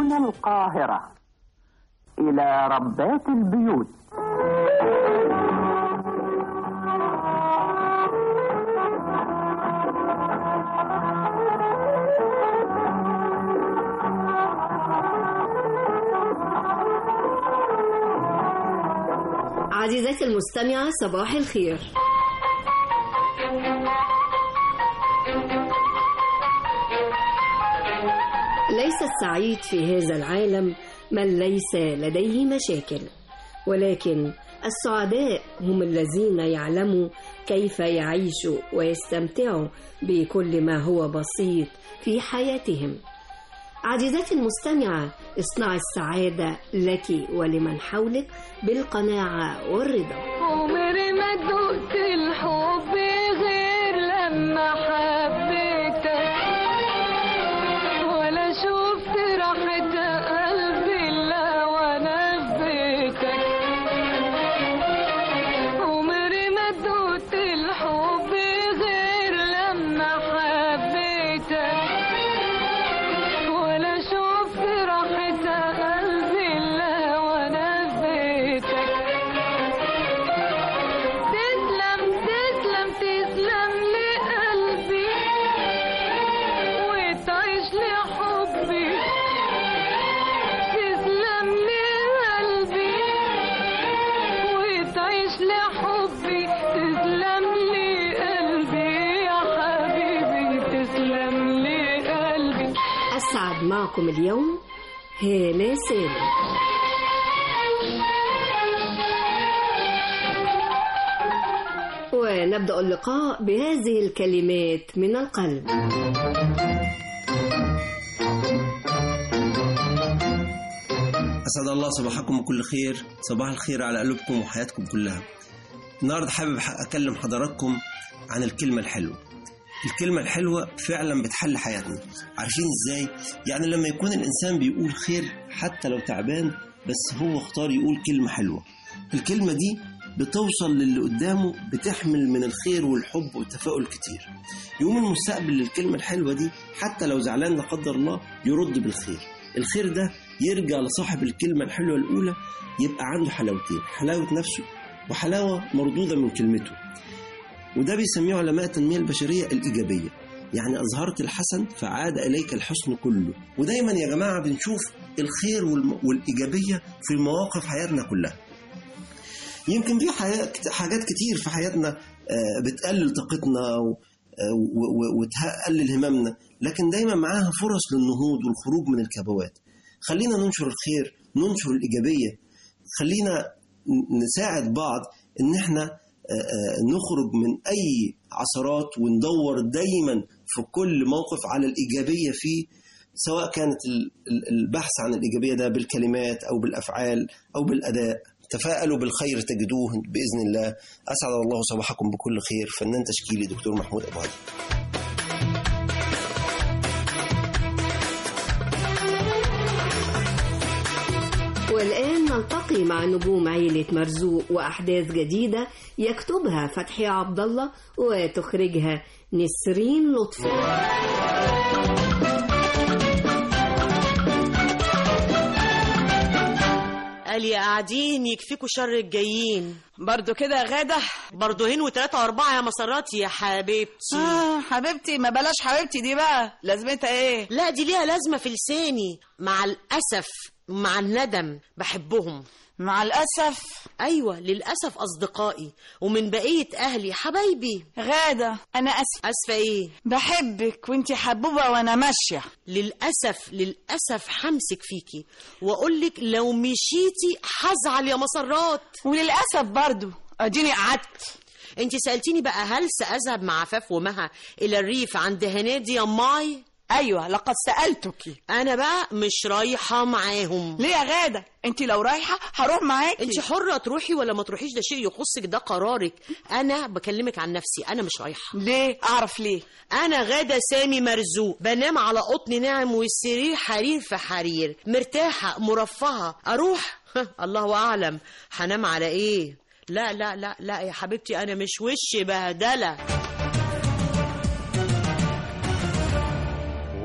من القاهرة إلى ربات البيوت عزيزتي المستمعة صباح الخير ليس السعيد في هذا العالم من ليس لديه مشاكل ولكن السعداء هم الذين يعلموا كيف يعيشوا ويستمتعوا بكل ما هو بسيط في حياتهم عزيزتي المستمعة اصنع السعادة لك ولمن حولك بالقناعة والرضا عمري ما دقت الحب غير لما حبيتك ولا شفت راحة قلبي إلا وأنا في بيتك عمري ما دقت الحب غير لما حبيتك ولا شفت راحة قلبي إلا وأنا في بيتك تسلم تسلم تسلم لقلبي وتعيش لحبي تسلم لقلبي وتعيش لحبي تسلم لقلبي يا حبيبي تسلم لقلبي أسعد معكم اليوم هالة سالم ونبدأ اللقاء بهذه الكلمات من القلب أسعد الله صباحكم بكل خير صباح الخير على قلوبكم وحياتكم كلها النهاردة حابب أكلم حضراتكم عن الكلمة الحلوة الكلمة الحلوة فعلا بتحل حياتنا عارفين ازاي؟ يعني لما يكون الإنسان بيقول خير حتى لو تعبان بس هو اختار يقول كلمة حلوة الكلمة دي بتوصل للي قدامه بتحمل من الخير والحب والتفاؤل كتير يوم المستقبل للكلمة الحلوة دي حتى لو زعلان لا قدر الله يرد بالخير الخير ده يرجع لصاحب الكلمة الحلوة الأولى يبقى عنده حلاوتين حلاوة نفسه وحلاوة مردودة من كلمته وده بيسميه علماء التنمية البشرية الإيجابية يعني أظهرت الحسن فعاد إليك الحسن كله ودايما يا جماعة بنشوف الخير والم- والإيجابية في مواقف حياتنا كلها يمكن في حياة حاجات كتير في حياتنا آه، بتقلل طاقتنا و- آه، و- و- وتقلل هممنا لكن دايما معاها فرص للنهوض والخروج من الكبوات خلينا ننشر الخير ننشر الإيجابية خلينا ن- نساعد بعض إن إحنا آه، آه، نخرج من أي عثرات وندور دايما في كل موقف على الإيجابية فيه سواء كانت ال- ال- البحث عن الإيجابية ده بالكلمات أو بالأفعال أو بالأداء تفاءلوا بالخير تجدوه بإذن الله أسعد الله صباحكم بكل خير فنان تشكيلي دكتور محمود أبو هادي والآن نلتقي مع نجوم عيلة مرزوق وأحداث جديدة يكتبها فتحي عبد الله وتخرجها نسرين لطفي قال يا قاعدين يكفيكوا شر الجايين برضو كده يا غادة برضه هين وتلاتة وأربعة يا مسراتي يا حبيبتي آه حبيبتي ما بلاش حبيبتي دي بقى لازمتها ايه لا دي ليها لازمة في لساني مع الأسف مع الندم بحبهم مع الأسف أيوة للأسف أصدقائي ومن بقية أهلي حبايبي غادة أنا أسف أسفة إيه بحبك وانتي حبوبة وأنا ماشية للأسف للأسف حمسك فيكي وأقولك لو مشيتي هزعل يا مسرات وللأسف برضو أديني قعدت انت سألتيني بقى هل سأذهب مع عفاف ومها إلى الريف عند هنادي يا ماي أيوة لقد سألتك أنا بقى مش رايحة معاهم ليه يا غادة انتي لو رايحة هروح معاكي انت حرة تروحي ولا ما تروحيش ده شيء يخصك ده قرارك أنا بكلمك عن نفسي أنا مش رايحة ليه أعرف ليه أنا غادة سامي مرزوق بنام على قطن ناعم والسرير حرير في حرير مرتاحة مرفهة أروح الله أعلم هنام على إيه لا لا لا لا يا حبيبتي أنا مش وش بهدلة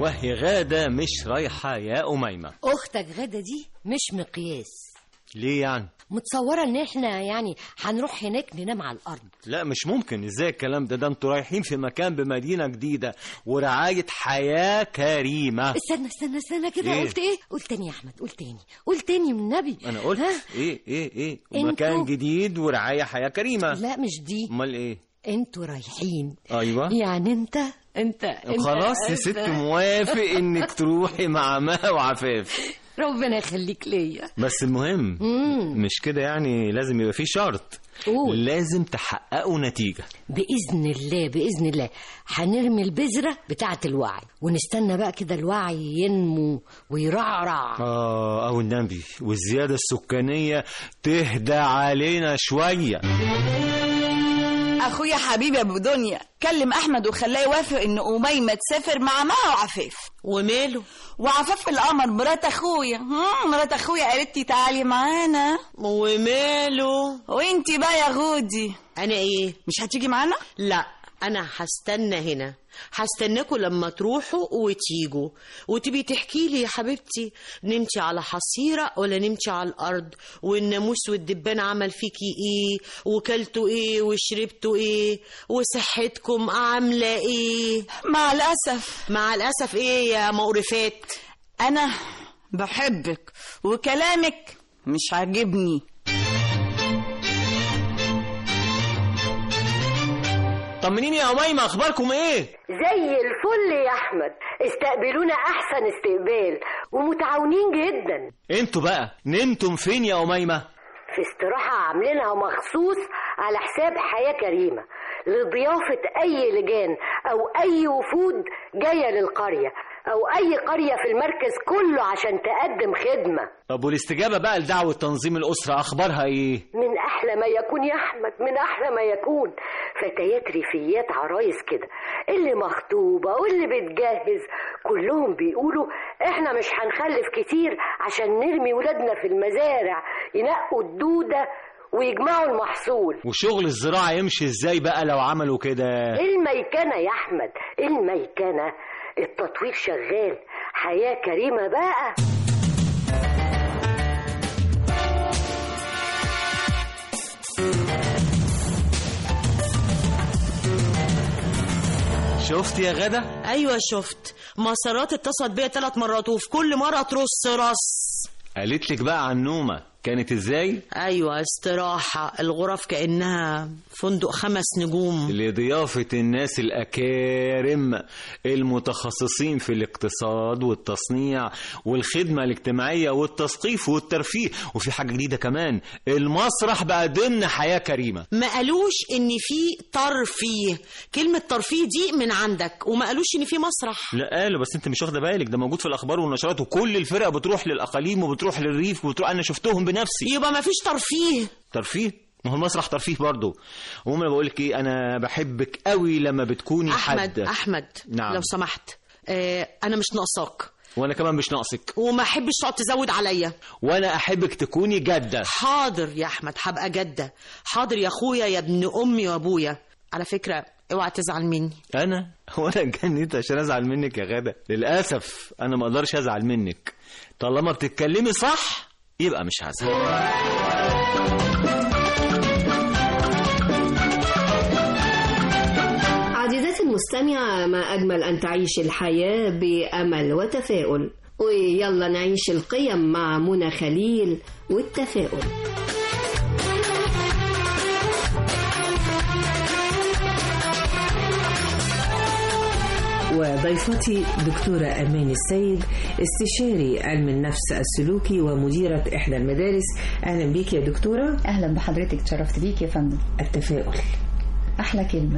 وهي غادة مش رايحة يا أميمة اختك غدا دي مش مقياس ليه يعني؟ متصوره ان احنا يعني هنروح هناك ننام على الارض لا مش ممكن ازاي الكلام ده ده انتوا رايحين في مكان بمدينة جديدة ورعاية حياة كريمة استنى استنى استنى كده إيه؟ قلت ايه قول تاني يا احمد قول تاني قول تاني من النبي انا قلت ها؟ ايه ايه ايه انتوا- مكان جديد ورعاية حياة كريمة لا مش دي امال ايه انتوا رايحين ايوه يعني انت انت, انت خلاص يا انت- ست موافق انك تروحي مع مها وعفاف ربنا يخليك ليا بس المهم مم. مش كده يعني لازم يبقى في شرط قول. لازم تحققوا نتيجة باذن الله باذن الله هنرمي البذره بتاعه الوعي ونستنى بقى كده الوعي ينمو ويرعرع آه أو النبي والزيادة السكانية تهدى علينا شوية اخويا حبيبي يا ابو دنيا كلم احمد وخلاه يوافق ان اميمه تسافر مع مها وعفاف وماله وعفاف القمر مرات اخويا هم، مرات اخويا قالت لي تعالي معانا وماله وانتي بقى يا غودي انا ايه مش هتيجي معانا لا انا هستنى هنا هستناكوا لما تروحوا وتيجوا وتبي تحكي لي يا حبيبتي نمتي على حصيرة ولا نمتي على الأرض والناموس والدبان عمل فيكي ايه وكلتوا ايه وشربتوا ايه وصحتكم عاملة ايه مع الاسف مع الأسف ايه يا مقرفات انا بحبك وكلامك مش عاجبني طمنيني يا أميمة أخباركم إيه؟ زي الفل يا احمد استقبلونا احسن استقبال ومتعاونين جدا انتوا بقى نمتم فين يا أميمة؟ في استراحة عاملينها مخصوص على حساب حياة كريمة لضيافة أي لجان أو أي وفود جاية للقرية أو أي قرية في المركز كله عشان تقدم خدمة طب والاستجابة بقى لدعوة تنظيم الأسرة أخبارها إيه؟ من أحلى ما يكون يا أحمد من أحلى ما يكون فتيات ريفيات عرايس كده اللي مخطوبة واللي بتجهز كلهم بيقولوا إحنا مش هنخلف كتير عشان نرمي ولادنا في المزارع ينقوا الدودة ويجمعوا المحصول وشغل الزراعة يمشي إزاي بقى لو عملوا كده؟ الميكنة يا أحمد الميكنة التطوير شغال حياة كريمة بقى شفت يا غدا؟ ايوه شفت مسارات اتصلت بيا ثلاث مرات وفي كل مرة ترص رص قالت لك بقى عن نومة كانت إزاي؟ ايوه استراحة الغرف كأنها فندق خمس نجوم لضيافة الناس الأكارم المتخصصين في الاقتصاد والتصنيع والخدمة الاجتماعية والتثقيف والترفيه وفي حاجة جديدة كمان المسرح بقى ضمن حياة كريمة ما قالوش ان في ترفيه كلمة ترفيه دي من عندك وما قالوش ان في مسرح لا قالوا بس انت مش واخده بالك ده موجود في الاخبار والنشرات وكل الفرق بتروح للاقاليم وبتروح للريف وبتروح انا شفتهم بنفسي يبقى ما فيش ترفيه ترفيه ما هو المسرح ترفيه برضه المهم انا بقول لك ايه انا بحبك قوي لما بتكوني احمد حد احمد نعم. لو سمحت آه انا مش ناقصاك وانا كمان مش ناقصك وما احبش تقعد تزود عليا وانا احبك تكوني جده حاضر يا احمد هبقى جده حاضر يا اخويا يا ابن امي وابويا على فكره اوعى تزعل مني انا هو انا اتجننت عشان ازعل منك يا غدا للاسف انا ما اقدرش ازعل منك طالما بتتكلمي صح يبقى مش هزعل عزيزتي المستمعة ما أجمل أن تعيش الحياة بأمل وتفاؤل ويلا نعيش القيم مع منى خليل والتفاؤل وضيفتي دكتورة أمان السيد استشاري علم النفس السلوكي ومديرة إحدى المدارس أهلا بيك يا دكتورة اهلا بحضرتك اتشرفت بيك يا فندم التفاؤل احلى كلمه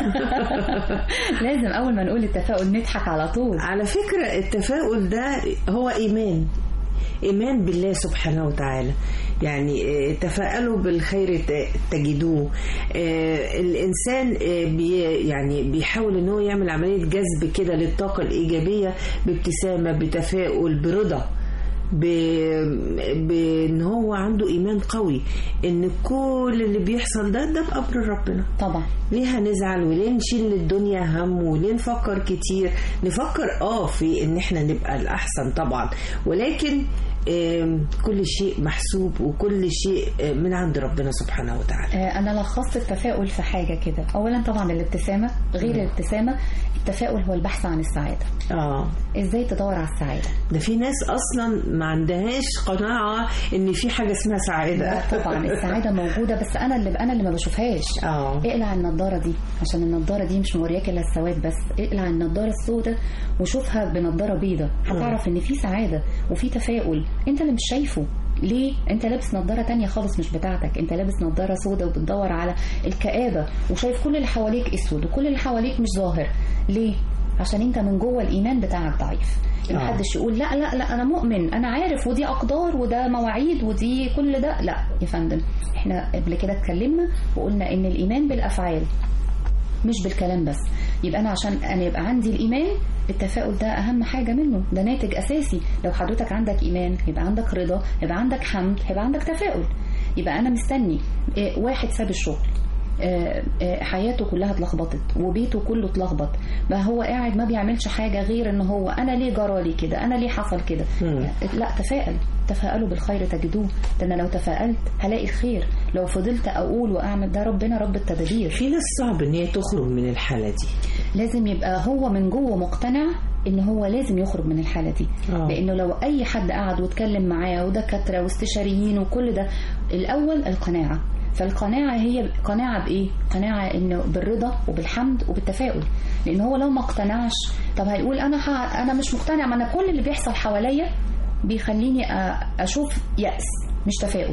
لازم اول ما نقول التفاؤل نضحك على طول على فكرة التفاؤل ده هو إيمان إيمان بالله سبحانه وتعالى يعني آه، تفاءلوا بالخير ت- تجدوه آه، الإنسان آه، بي يعني بيحاول إن هو يعمل عملية جذب كده للطاقة الإيجابية بابتسامة بتفاؤل برضا ب- بان هو عنده ايمان قوي ان كل اللي بيحصل ده ده بامر ربنا طبعا ليه هنزعل وليه نشيل الدنيا هم وليه نفكر كتير نفكر اه في ان احنا نبقى الاحسن طبعا ولكن آم، كل شيء محسوب وكل شيء آه، من عند ربنا سبحانه وتعالى آه، انا لخصت التفاؤل في حاجه كده اولا طبعا الابتسامه غير الابتسامه التفاؤل هو البحث عن السعاده اه ازاي تدور على السعاده ده في ناس اصلا ما عندهاش قناعه ان في حاجه اسمها سعاده لا طبعا السعاده موجوده بس انا اللي انا اللي ما بشوفهاش اه اقلع النضاره دي عشان النضاره دي مش مورياك الا السواد بس اقلع النضاره السوداء وشوفها بنضاره بيضاء هتعرف ان في سعاده وفي تفاؤل انت اللي مش شايفه ليه انت لابس نضاره تانية خالص مش بتاعتك انت لابس نضاره سوداء وبتدور على الكآبه وشايف كل اللي حواليك اسود وكل اللي حواليك مش ظاهر ليه عشان انت من جوه الايمان بتاعك ضعيف آه. محدش يقول لا لا لا انا مؤمن انا عارف ودي اقدار وده مواعيد ودي كل ده لا يا فندم احنا قبل كده اتكلمنا وقلنا ان الايمان بالافعال مش بالكلام بس يبقى انا عشان انا يبقى عندي الايمان التفاؤل ده اهم حاجه منه ده ناتج اساسي لو حضرتك عندك ايمان يبقى عندك رضا يبقى عندك حمد يبقى عندك تفاؤل يبقى انا مستني إيه، واحد ساب الشغل آه، آه، حياته كلها اتلخبطت وبيته كله اتلخبط بقى هو قاعد ما بيعملش حاجه غير ان هو انا ليه جرالي كده انا ليه حصل كده لا تفائل تفائلوا بالخير تجدوه ده انا لو تفائلت هلاقي الخير لو فضلت اقول واعمل ده ربنا رب التدابير في ناس صعب ان هي تخرج من الحاله دي لازم يبقى هو من جوه مقتنع ان هو لازم يخرج من الحاله دي آه. لانه لو اي حد قعد واتكلم معاه ودكاتره واستشاريين وكل ده الاول القناعه فالقناعة هي قناعة بإيه؟ قناعة إنه بالرضا وبالحمد وبالتفاؤل لأن هو لو ما اقتنعش طب هيقول أنا ح... أنا مش مقتنع ما أنا كل اللي بيحصل حواليا بيخليني أ... أشوف يأس مش تفاؤل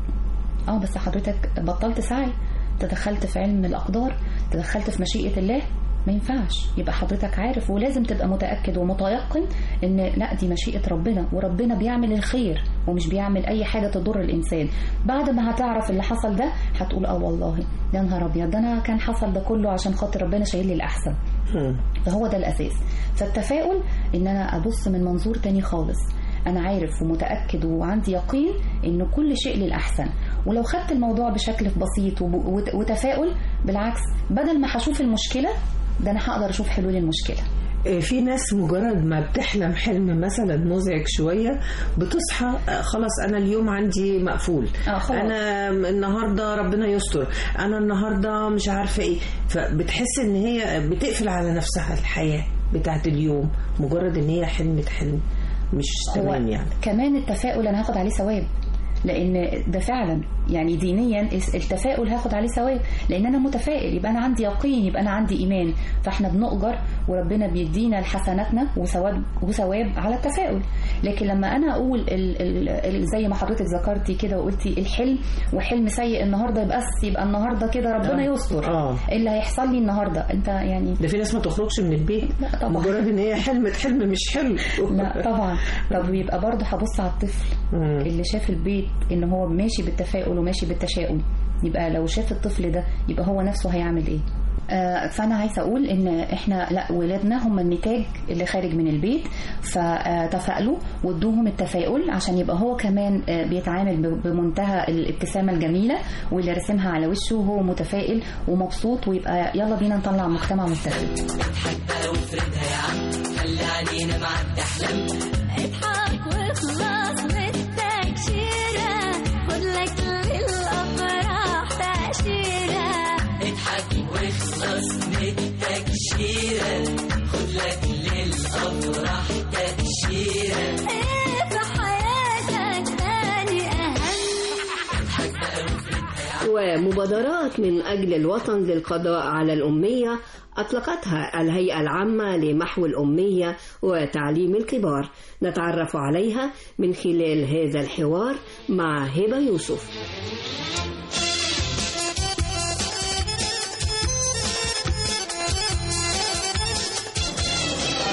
اه بس حضرتك بطلت سعي تدخلت في علم الأقدار تدخلت في مشيئة الله ما ينفعش يبقى حضرتك عارف ولازم تبقى متأكد ومتيقن ان لا دي مشيئة ربنا وربنا بيعمل الخير ومش بيعمل اي حاجة تضر الانسان بعد ما هتعرف اللي حصل ده هتقول اه والله يا نهار ابيض ده انا كان حصل ده كله عشان خاطر ربنا شايل لي الاحسن فهو ده الاساس فالتفاؤل ان انا ابص من منظور تاني خالص انا عارف ومتاكد وعندي يقين ان كل شيء للاحسن ولو خدت الموضوع بشكل بسيط وب- وت- وتفاؤل بالعكس بدل ما هشوف المشكله ده انا هقدر اشوف حلول المشكله آه، في ناس مجرد ما بتحلم حلم مثلا مزعج شويه بتصحى آه، خلاص انا اليوم عندي مقفول آه، خلاص. انا النهارده ربنا يستر انا النهارده مش عارفه ايه فبتحس ان هي بتقفل على نفسها الحياه بتاعت اليوم مجرد ان هي حلمت حلم مش تمام يعني كمان التفاؤل انا هاخد عليه ثواب لان ده فعلا يعني دينيا التفاؤل هاخد عليه ثواب لان انا متفائل يبقى انا عندي يقين يبقى انا عندي ايمان فاحنا بنؤجر وربنا بيدينا لحسناتنا وثواب وثواب على التفاؤل لكن لما انا اقول ال ال ال زي ما حضرتك ذكرتي كده وقلتي الحلم وحلم سيء النهارده يبقى بس يبقى النهارده كده ربنا آه. يستر آه. إيه اللي هيحصل لي النهارده انت يعني ده في ناس ما تخرجش من البيت لا طبعا. مجرد ان هي حلمت حلم مش حلو لا طبعا طب يبقى برضه هبص على الطفل اللي شاف البيت ان هو ماشي بالتفاؤل وماشي بالتشاؤم يبقى لو شاف الطفل ده يبقى هو نفسه هيعمل ايه آه، فانا عايزه اقول ان احنا لا ولادنا هم النتاج اللي خارج من البيت فتفائلوا وادوهم التفاؤل عشان يبقى هو كمان آه، بيتعامل ب- بمنتهى الابتسامه الجميله واللي رسمها على وشه وهو متفائل ومبسوط ويبقى يلا بينا نطلع مجتمع متفائل اضحك واخلص من التكشيرة خد لك للأفراح تأشيرة اضحك واخلص من التكشيرة خد لك للأفراح تأشيرة ايه في حياتك تاني أهم ومبادرات من أجل الوطن للقضاء على الأمية أطلقتها الهيئة العامة لمحو الأمية وتعليم الكبار نتعرف عليها من خلال هذا الحوار مع هبة يوسف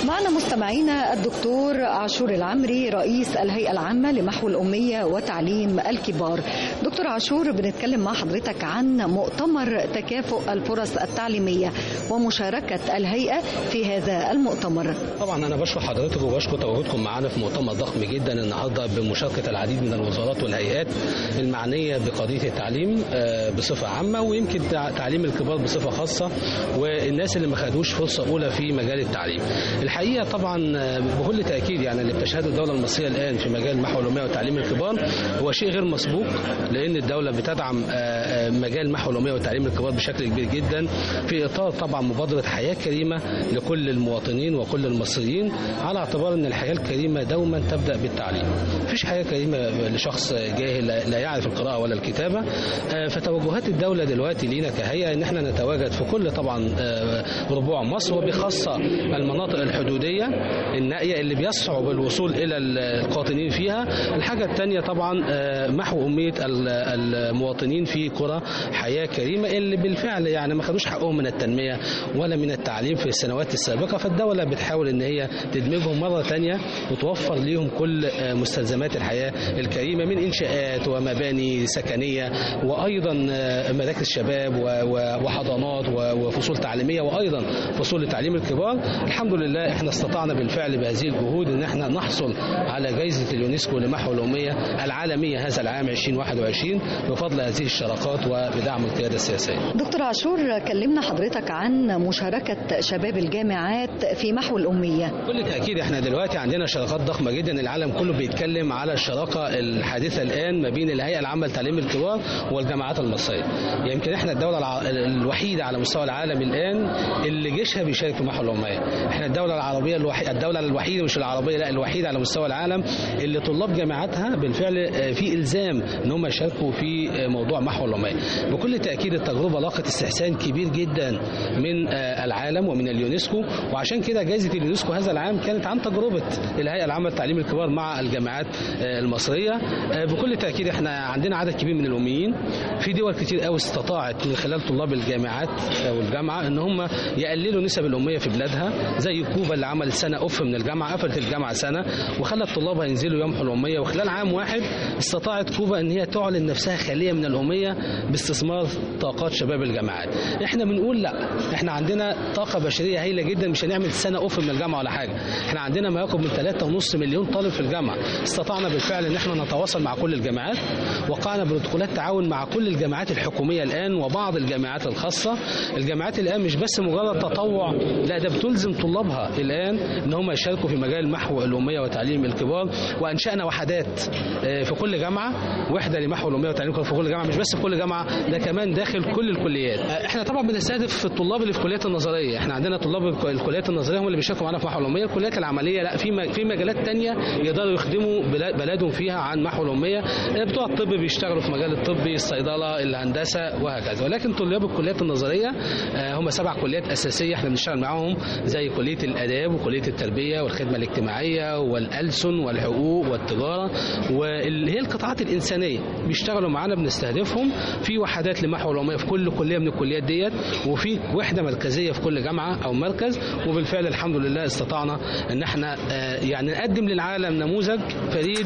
معنا مستمعينا الدكتور عاشور العمري رئيس الهيئة العامة لمحو الأمية وتعليم الكبار دكتور عاشور بنتكلم مع حضرتك عن مؤتمر تكافؤ الفرص التعليمية ومشاركة الهيئة في هذا المؤتمر طبعا انا بشكر حضرتك وبشكر تواجدكم معانا في مؤتمر ضخم جدا النهارده بمشاركه العديد من الوزارات والهيئات المعنيه بقضيه التعليم آه، بصفه عامه ويمكن تع- تعليم الكبار بصفه خاصه والناس اللي ما خدوش فرصه اولى في مجال التعليم. الحقيقه طبعا آه، بكل تاكيد يعني اللي بتشهده الدوله المصريه الان في مجال محو الاميه وتعليم الكبار هو شيء غير مسبوق لان الدوله بتدعم آه، آه، مجال محو الاميه وتعليم الكبار بشكل كبير جدا في اطار طبعا مبادره حياه كريمه لكل المواطنين وكل المصريين على اعتبار ان الحياه الكريمه دوما تبدا بالتعليم. مفيش حياه كريمه لشخص جاهل لا- لا يعرف القراءه ولا الكتابه آه، فتوجهات الدوله دلوقتي لينا كهيئه ان احنا نتواجد في كل طبعا آه، ربوع مصر وبخاصه المناطق الحدوديه النائيه اللي بيصعب الوصول الى القاطنين فيها. الحاجه الثانيه طبعا آه، محو اميه ال- المواطنين في قرى حياه كريمه اللي بالفعل يعني ما خدوش حقهم من التنميه ولا من التعليم في السنوات السابقه فالدوله بتحاول ان هي تدمجهم مره ثانيه وتوفر ليهم كل آه، مستلزمات الحياه الكريمه من انشاءات ومباني سكنيه وايضا آه، مراكز شباب و- و- وحضانات و- وفصول تعليميه وايضا فصول لتعليم الكبار الحمد لله احنا استطعنا بالفعل بهذه الجهود ان احنا نحصل على جائزه اليونسكو لمحو الاميه العالميه هذا العام 2021 بفضل هذه الشراكات وبدعم القياده السياسيه دكتور عاشور كلمنا حضرتك عن مشاركة شباب الجامعات في محو الأمية بكل تأكيد احنا دلوقتي عندنا شراكات ضخمة جدا العالم كله بيتكلم على الشراكة الحادثة الآن ما بين الهيئة العامة لتعليم الكبار والجامعات المصرية يمكن احنا الدولة الع... الوحيدة على مستوى العالم الآن اللي جيشها بيشارك في محو الأمية احنا الدولة العربية الوحيدة الدولة الوحيدة مش العربية لا الوحيدة على مستوى العالم اللي طلاب جامعاتها بالفعل آه، في إلزام ان هم يشاركوا في آه، موضوع محو الأمية بكل تأكيد التجربة لاقت استحسان كبير جدا من آه، العالم ومن اليونسكو وعشان كده جائزة اليونسكو هذا العام كانت عن تجربة الهيئة العامة للتعليم الكبار مع الجامعات آه، المصرية آه، بكل تأكيد احنا عندنا عدد كبير من الأميين في دول كتير قوي استطاعت من خلال طلاب الجامعات أو الجامعة ان هم يقللوا نسب الأمية في بلادها زي كوبا اللي عملت سنة أوف من الجامعة قفلت الجامعة سنة وخلت طلابها ينزلوا يمحوا الأمية وخلال عام واحد استطاعت كوبا ان هي تعلن نفسها خالية من الأمية باستثمار طاقات شباب الجامعات احنا بنقول لا احنا عندنا طاقة بشرية هائلة جدا مش هنعمل سنة اوف من الجامعة ولا حاجة احنا عندنا ما يقرب من 3.5 مليون طالب في الجامعة استطعنا بالفعل ان احنا نتواصل مع كل الجامعات وقعنا بروتوكولات تعاون مع كل الجامعات الحكومية الآن وبعض الجامعات الخاصة الجامعات الآن مش بس مجرد تطوع لا ده بتلزم طلابها الآن ان هم يشاركوا في مجال محو الأمية وتعليم الكبار وأنشأنا وحدات آه، في كل جامعة وحدة لمحو الأمية وتعليم الكبار في كل جامعة مش بس في كل جامعة ده كمان داخل كل الكليات آه، احنا طبعا بنستهدف الطلاب اللي في كليات النظرية احنا عندنا طلاب الك- الكليات النظرية هم اللي بيشاركوا معانا في محو الأمية الكليات العملية لا في م- في مجالات تانية يقدروا يخدموا بلا- بلدهم فيها عن محو الأمية آه، بتوع الطب بيشتغلوا في مجال الطبي الصيدلة الهندسة وهكذا ولكن طلاب الكليات النظرية آه، هم سبع كليات أساسية احنا بنشتغل معاهم زي كلية الآداب وكلية التربية والخدمة الاجتماعية والألسن والحقوق والتجارة واللي هي القطاعات الإنسانية بيشتغلوا معانا بنستهدفهم في وحدات لمحو الأمية في كل كلية من الكليات ديت وفي وحدة مركزية في كل جامعة أو مركز وبالفعل الحمد لله استطعنا إن احنا آه، يعني نقدم للعالم نموذج فريد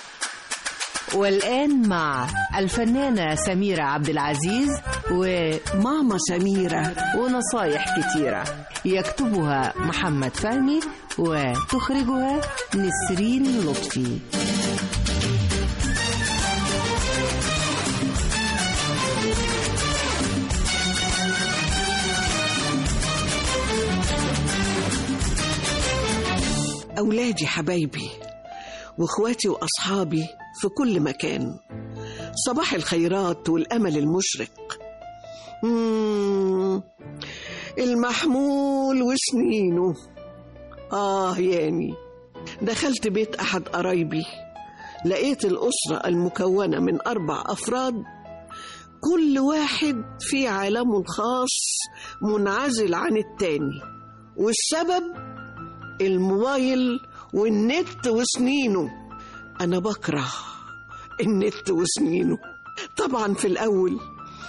والآن مع الفنانة سميرة عبد العزيز وماما سميرة ونصايح كتيرة يكتبها محمد فهمي وتخرجها نسرين لطفي أولادي حبايبي وإخواتي وأصحابي في كل مكان صباح الخيرات والأمل المشرق مم، المحمول وسنينه آه ياني دخلت بيت أحد قرايبي لقيت الأسرة المكونة من أربع أفراد كل واحد في عالمه الخاص منعزل عن التاني والسبب الموبايل والنت وسنينه أنا بكره النت وسنينه طبعا في الأول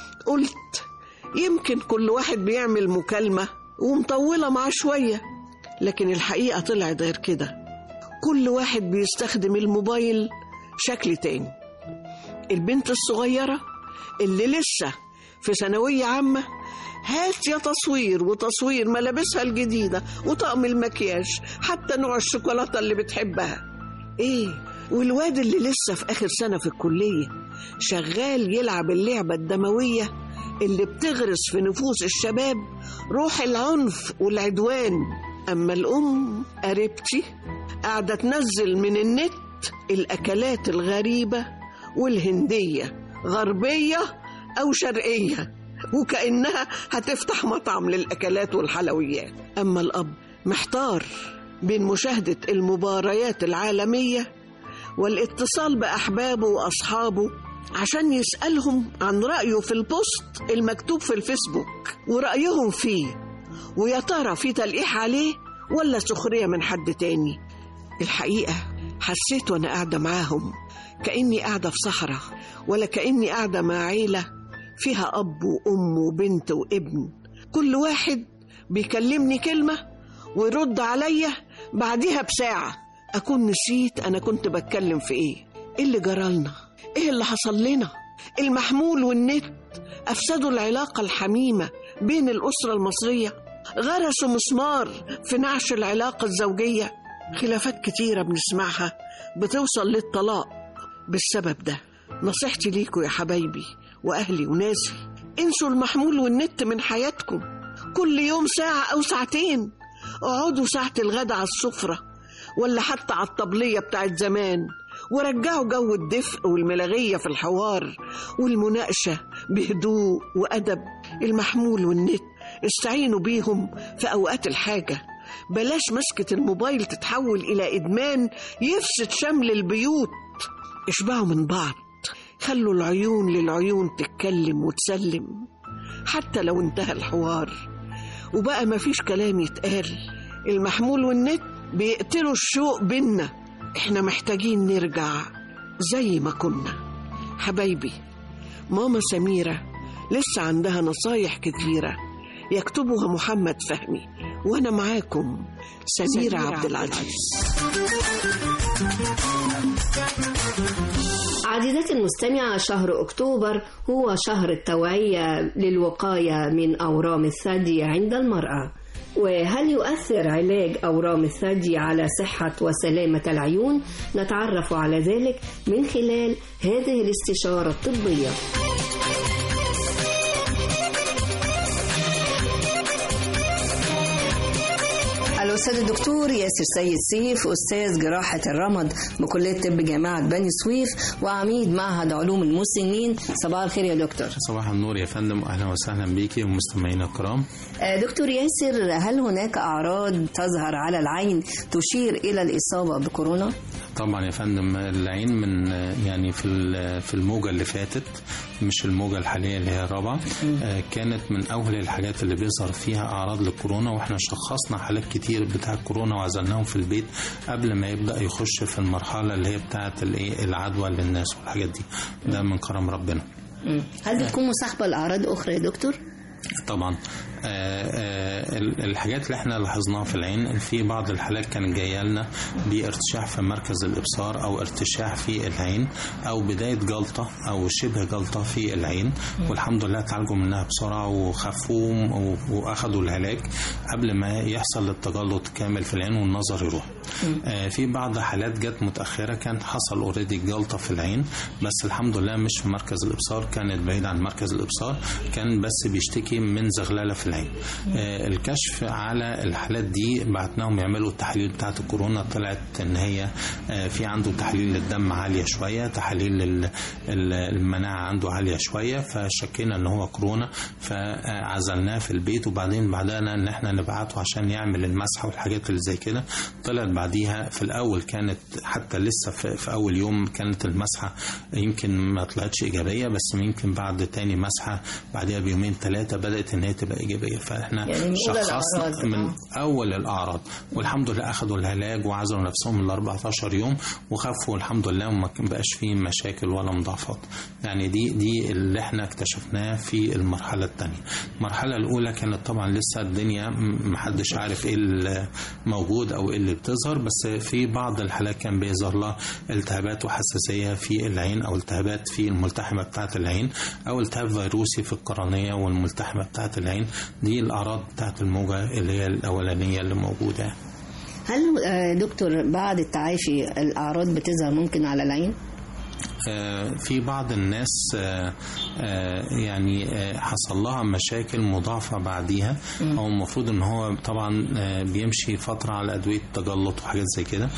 قلت يمكن كل واحد بيعمل مكالمة ومطولة معاه شوية لكن الحقيقة طلعت غير كده كل واحد بيستخدم الموبايل شكل تاني البنت الصغيرة اللي لسه في ثانوية عامة هات يا تصوير وتصوير ملابسها الجديدة وطقم المكياج حتى نوع الشوكولاتة اللي بتحبها ايه والواد اللي لسه في آخر سنة في الكلية شغال يلعب اللعبة الدموية اللي بتغرس في نفوس الشباب روح العنف والعدوان أما الأم قريبتي قاعدة تنزل من النت الأكلات الغريبة والهندية غربية أو شرقية وكأنها هتفتح مطعم للأكلات والحلويات أما الأب محتار بين مشاهدة المباريات العالمية والاتصال بأحبابه وأصحابه عشان يسألهم عن رأيه في البوست المكتوب في الفيسبوك ورأيهم فيه ويا ترى في تلقيح عليه ولا سخرية من حد تاني الحقيقة حسيت وأنا قاعدة معاهم كأني قاعدة في صحراء ولا كأني قاعدة مع عيلة فيها أب وأم وبنت وابن كل واحد بيكلمني كلمة ويرد عليا بعديها بساعة أكون نسيت أنا كنت بتكلم في إيه إيه اللي جرالنا إيه اللي حصل لنا المحمول والنت أفسدوا العلاقة الحميمة بين الأسرة المصرية غرسوا مسمار في نعش العلاقة الزوجية خلافات كتيرة بنسمعها بتوصل للطلاق بالسبب ده نصيحتي ليكوا يا حبايبي وأهلي وناسي انسوا المحمول والنت من حياتكم كل يوم ساعة أو ساعتين اقعدوا ساعة الغدا على السفرة ولا حتى على الطبلية بتاعت زمان ورجعوا جو الدفء والملاغية في الحوار والمناقشة بهدوء وأدب المحمول والنت استعينوا بيهم في أوقات الحاجة بلاش مسكة الموبايل تتحول إلى إدمان يفسد شمل البيوت اشبعوا من بعض خلوا العيون للعيون تتكلم وتسلم حتى لو انتهى الحوار وبقى مفيش كلام يتقال المحمول والنت بيقتلوا الشوق بينا احنا محتاجين نرجع زي ما كنا حبايبي ماما سميرة لسه عندها نصايح كتيرة يكتبها محمد فهمي وأنا معاكم سميرة عبد العزيز عزيزتي المستمعة شهر أكتوبر هو شهر التوعية للوقاية من أورام الثدي عند المرأة وهل يؤثر علاج أورام الثدي على صحة وسلامة العيون؟ نتعرف على ذلك من خلال هذه الاستشارة الطبية الأستاذ الدكتور ياسر سيد سيف أستاذ جراحة الرمد بكلية طب جامعة بني سويف وعميد معهد علوم المسنين صباح الخير يا دكتور صباح النور يا فندم واهلا وسهلا بيكي ومستمعينا الكرام آه، دكتور ياسر هل هناك أعراض تظهر على العين تشير إلى الإصابة بكورونا؟ طبعا يا فندم العين من يعني في ال- في الموجه اللي فاتت مش الموجه الحاليه اللي هي الرابعه آه، كانت من اول الحاجات اللي بيظهر فيها اعراض للكورونا واحنا شخصنا حالات كتير بتاع الكورونا وعزلناهم في البيت قبل ما يبدا يخش في المرحله اللي هي بتاعه الايه العدوى للناس والحاجات دي ده من كرم ربنا مم. هل بتكون مصاحبة لأعراض أخرى يا دكتور؟ طبعا آه، آه، ال- الحاجات اللي احنا لاحظناها في العين في بعض الحالات كانت جايه لنا بارتشاح في مركز الابصار او ارتشاح في العين او بدايه جلطه او شبه جلطه في العين والحمد لله تعالجوا منها بسرعه وخفوا و- واخدوا العلاج قبل ما يحصل التجلط كامل في العين والنظر يروح آه، في بعض حالات جت متاخره كان حصل اوريدي جلطه في العين بس الحمد لله مش في مركز الابصار كانت بعيده عن مركز الابصار كان بس بيشتكي من زغلله في العين آه، الكشف على الحالات دي بعتناهم يعملوا التحاليل بتاعه الكورونا طلعت ان هي آه، في عنده تحاليل للدم عاليه شويه تحاليل ال- ال- المناعه عنده عاليه شويه فشكينا ان هو كورونا فعزلناه في البيت وبعدين بعدنا ان احنا نبعته عشان يعمل المسحه والحاجات اللي زي كده طلعت بعديها في الاول كانت حتى لسه في, في اول يوم كانت المسحه يمكن ما طلعتش ايجابيه بس يمكن بعد تاني مسحه بعدها بيومين ثلاثه بدات ان هي تبقى إيجابية ايجابيه فاحنا يعني من أولى شخصنا الأعراض. من اول الاعراض والحمد لله اخذوا العلاج وعزلوا نفسهم ال 14 يوم وخفوا الحمد لله وما كان بقاش فيه مشاكل ولا مضاعفات يعني دي دي اللي احنا اكتشفناه في المرحله الثانيه المرحله الاولى كانت طبعا لسه الدنيا م- محدش عارف ايه اللي موجود او ايه اللي بتظهر بس في بعض الحالات كان بيظهر لها التهابات وحساسيه في العين او التهابات في الملتحمه بتاعه العين او التهاب فيروسي في القرنيه والملتحمه بتاعه العين دي الاعراض بتاعه الموجه اللي هي الاولانيه اللي موجوده هل آه، دكتور بعد التعافي الأعراض بتظهر ممكن على العين؟ آه، في بعض الناس آه، آه، يعني آه، حصل لها مشاكل مضاعفة بعديها هو المفروض ان هو طبعا آه، بيمشي فترة على أدوية تجلط وحاجات زي كده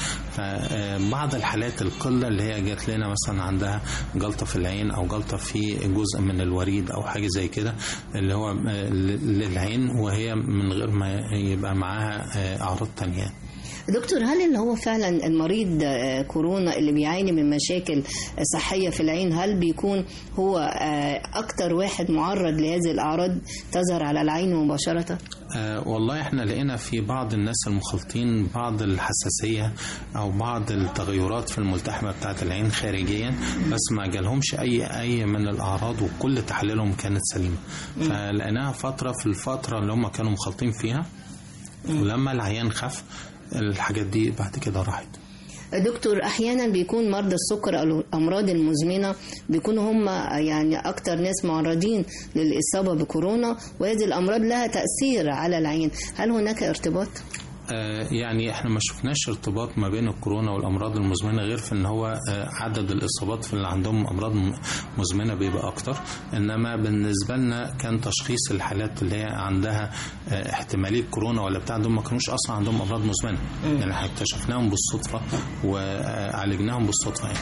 فبعض الحالات القلة اللي هي جات لنا مثلا عندها جلطة في العين أو جلطة في جزء من الوريد أو حاجة زي كده اللي هو آه، للعين وهي من غير ما يبقى معاها آه، أعراض تانية دكتور هل اللي هو فعلا المريض آه، كورونا اللي بيعاني من مشاكل صحية في العين هل بيكون هو آه، أكتر واحد معرض لهذه الأعراض تظهر على العين مباشرة؟ آه والله احنا لقينا في بعض الناس المخالطين بعض الحساسية او بعض التغيرات في الملتحمة بتاعة العين خارجيا بس ما جالهمش اي اي من الاعراض وكل تحاليلهم كانت سليمة فلقيناها فترة في الفترة اللي هم كانوا مخالطين فيها ولما العيان خف الحاجات دي بعد كده راحت دكتور احيانا بيكون مرضى السكر او الامراض المزمنه بيكونوا هم يعني اكتر ناس معرضين للاصابه بكورونا وهذه الامراض لها تاثير على العين هل هناك ارتباط آه، يعني احنا ما شفناش ارتباط ما بين الكورونا والامراض المزمنه غير في ان هو آه، عدد الاصابات في اللي عندهم امراض م- مزمنه بيبقى اكتر انما بالنسبه لنا كان تشخيص الحالات اللي هي عندها آه، احتماليه كورونا ولا بتاع دول ما كانوش اصلا عندهم امراض مزمنه يعني احنا اكتشفناهم بالصدفه وعالجناهم بالصدفه يعني.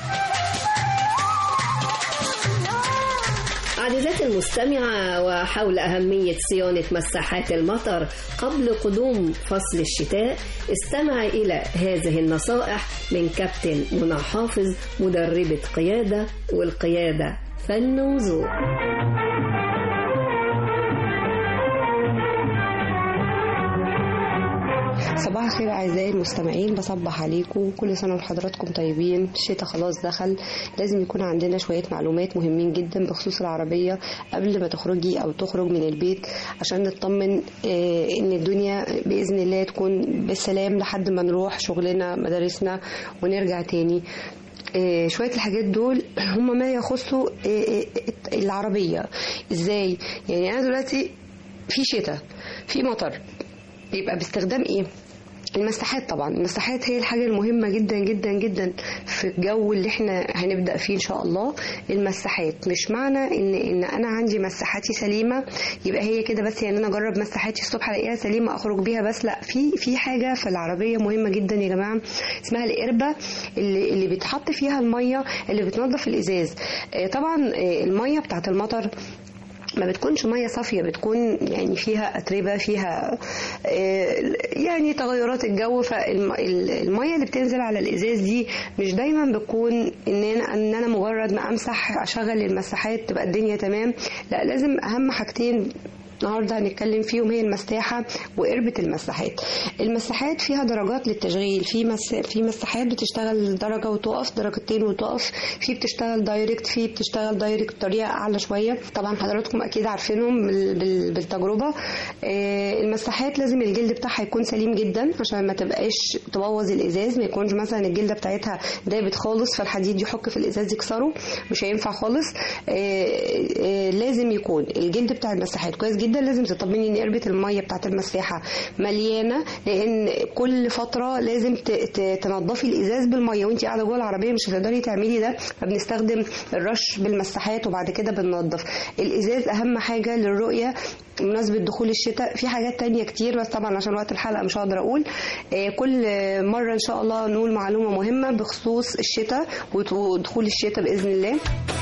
عزيزاتي المستمعة وحول أهمية صيانة مساحات المطر قبل قدوم فصل الشتاء استمع إلى هذه النصائح من كابتن منى حافظ مدربة قيادة والقيادة فن وذوق صباح الخير اعزائي المستمعين بصبح عليكم كل سنه وحضراتكم طيبين الشتاء خلاص دخل لازم يكون عندنا شويه معلومات مهمين جدا بخصوص العربيه قبل ما تخرجي او تخرج من البيت عشان نطمن آه، ان الدنيا باذن الله تكون بالسلام لحد ما نروح شغلنا مدارسنا ونرجع تاني آه، شوية الحاجات دول هم ما يخصوا آه، آه، العربية ازاي يعني انا دلوقتي في شتاء في مطر يبقى باستخدام ايه المساحات طبعا المساحات هي الحاجة المهمة جدا جدا جدا في الجو اللي احنا هنبدأ فيه ان شاء الله المساحات مش معنى ان ان انا عندي مساحاتي سليمة يبقى هي كده بس يعني انا اجرب مساحاتي الصبح الاقيها سليمة اخرج بيها بس لا في في حاجة في العربية مهمة جدا يا جماعة اسمها القربة اللي اللي بيتحط فيها المية اللي بتنظف الازاز آه، طبعا آه، المية بتاعت المطر ما بتكونش ميه صافيه بتكون يعني فيها اتربه فيها آه، يعني تغيرات الجو فالميه اللي بتنزل على الازاز دي مش دايما بتكون ان انا ان انا مجرد ما امسح اشغل المساحات تبقى الدنيا تمام لا لازم اهم حاجتين النهارده هنتكلم فيهم هي المساحه وقربة المساحات المساحات فيها درجات للتشغيل في مس... في مساحات بتشتغل درجه وتقف درجتين وتقف في بتشتغل دايركت في بتشتغل دايركت بطريقه اعلى شويه طبعا حضراتكم اكيد عارفينهم بال... بال... بالتجربه آه، المساحات لازم الجلد بتاعها يكون سليم جدا عشان ما تبقاش تبوظ الازاز ما يكونش مثلا الجلده بتاعتها دابت خالص فالحديد يحك في الازاز يكسره مش هينفع خالص آه، آه، لازم يكون الجلد بتاع المساحات كويس جدا لازم تطمني ان قربة الميه بتاعت المساحه مليانه لان كل فتره لازم ت- ت- تنضفي الازاز بالميه وانت قاعده جوه العربيه مش هتقدري تعملي ده فبنستخدم الرش بالمساحات وبعد كده بننضف الازاز اهم حاجه للرؤيه بمناسبة دخول الشتاء في حاجات تانية كتير بس طبعا عشان وقت الحلقة مش هقدر أقول آه، كل مرة إن شاء الله نقول معلومة مهمة بخصوص الشتاء ودخول الشتاء بإذن الله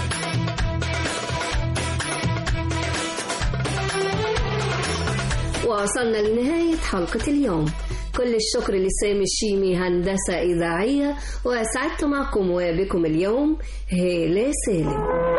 وصلنا لنهاية حلقة اليوم كل الشكر لسامي الشيمي هندسة إذاعية وأسعدت معكم وبكم اليوم هالة سالم